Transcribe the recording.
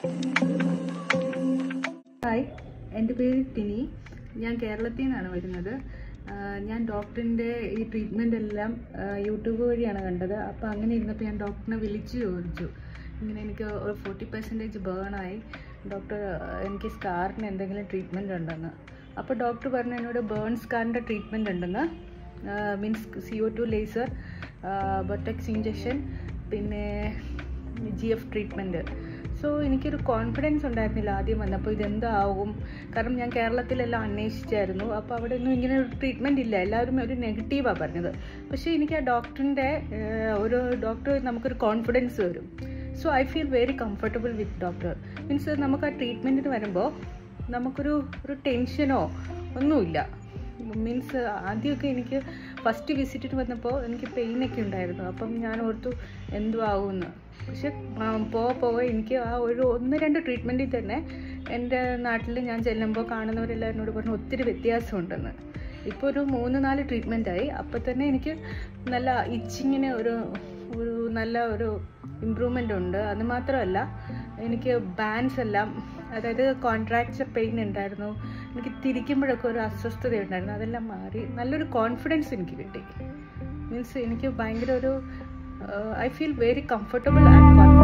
hi എൻ്റെ പേര് ടിനി ഞാൻ കേരളത്തിൽ നിന്നാണ് വരുന്നത് ആ, ഞാൻ ഡോക്ടറിൻ്റെ ഈ ട്രീറ്റ്മെൻ്റ് എല്ലാം ആ, യൂട്യൂബ് വഴിയാണ് കണ്ടത് അപ്പോൾ അങ്ങനെ ഇരുന്നപ്പോൾ ഞാൻ ഡോക്ടറിനെ വിളിച്ചു ചോദിച്ചു ഇങ്ങനെ എനിക്ക് ഒരു ഫോർട്ടി പെർസെൻറ്റേജ് ബേണായി ഡോക്ടർ എനിക്ക് സ്കാറിന് എന്തെങ്കിലും ട്രീറ്റ്മെൻറ്റ് ഉണ്ടെന്ന് അപ്പോൾ ഡോക്ടർ പറഞ്ഞു എന്നോട് ബേൺ സ്കാറിൻ്റെ ട്രീറ്റ്മെൻറ്റ് ഉണ്ടെന്ന് means C O two laser botox injection പിന്നെ ജി എഫ് ട്രീറ്റ്മെൻറ്റ് സോ എനിക്കൊരു കോൺഫിഡൻസ് ഉണ്ടായിരുന്നില്ല ആദ്യം വന്നപ്പോൾ ഇതെന്താവും കാരണം ഞാൻ കേരളത്തിലെല്ലാം അന്വേഷിച്ചായിരുന്നു അപ്പോൾ അവിടെ ഒന്നും ഇങ്ങനെ ഒരു ട്രീറ്റ്മെൻറ്റ് ഇല്ല എല്ലാവരും ഒരു നെഗറ്റീവാണ് പറഞ്ഞത് പക്ഷേ എനിക്ക് ആ ഡോക്ടറിൻ്റെ ഒരു ഡോക്ടർ നമുക്കൊരു കോൺഫിഡൻസ് വരും so I feel very comfortable with doctor means നമുക്ക് ആ ട്രീറ്റ്മെൻറ്റിന് വരുമ്പോൾ നമുക്കൊരു ഒരു ടെൻഷനോ ഒന്നുമില്ല മീൻസ് ആദ്യമൊക്കെ എനിക്ക് ഫസ്റ്റ് വിസിറ്റിന് വന്നപ്പോൾ എനിക്ക് പെയിനൊക്കെ ഉണ്ടായിരുന്നു അപ്പം ഞാൻ ഓർത്തു എന്തു ആവുമെന്ന് പക്ഷെ ആ, പോകെ പോകെ എനിക്ക് ആ ഒരു ഒന്ന് രണ്ട് ട്രീറ്റ്മെൻറ്റിൽ തന്നെ എൻ്റെ നാട്ടിൽ ഞാൻ ചെല്ലുമ്പോൾ കാണുന്നവരെല്ലാം എന്നോട് പറഞ്ഞു ഒത്തിരി വ്യത്യാസമുണ്ടെന്ന് ഇപ്പോൾ ഒരു മൂന്ന് നാല് ട്രീറ്റ്മെൻറ്റായി അപ്പോൾ തന്നെ എനിക്ക് നല്ല ഇച്ചിങ്ങിന് ഒരു ഒരു നല്ല ഒരു ഇമ്പ്രൂവ്മെൻ്റ് ഉണ്ട് അത് മാത്രമല്ല എനിക്ക് ബാൻസ് എല്ലാം അതായത് കോൺട്രാക്ചർ പെയിൻ ഉണ്ടായിരുന്നു എനിക്ക് തിരിക്കുമ്പോഴൊക്കെ ഒരു അസ്വസ്ഥത ഉണ്ടായിരുന്നു അതെല്ലാം മാറി നല്ലൊരു കോൺഫിഡൻസ് എനിക്ക് കിട്ടി മീൻസ് എനിക്ക് ഭയങ്കര ഒരു I feel very comfortable and confidence